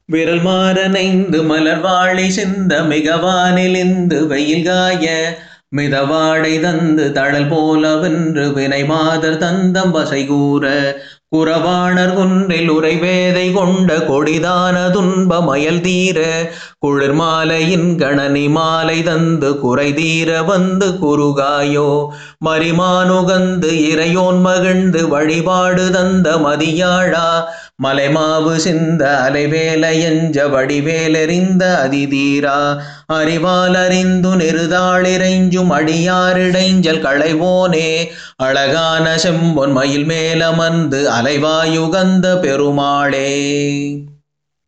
விரல் மாறனைந்து மலர் வாழை சிந்த மிகவானிலிந்து வெயில் காய மிதவாடை தந்து தழல் போலவென்று வினை மாதர் தந்தம் வசை கூற குறவாணர் குன்றில் உரைவேதை கொண்ட கொடிதான துன்ப மயல் தீர குளிர் மாலையின் கணனி மாலை தந்து குறை தீர வந்து குறுகாயோ மரிமானுகந்து இறையோன் மகிழ்ந்து வழிபாடு தந்த மதியாழா மலைமாவு சிந்த அலைவேல எஞ்ச வடிவேலெறிந்த அதிதீரா அறிவால் அறிந்து நெருதாளிரைஞ்சும் அடியாரிடைஞ்சல் களைவோனே அழகான செம்பொன் மயில் மேலமர்ந்து அலைவாயுகந்த பெருமாளே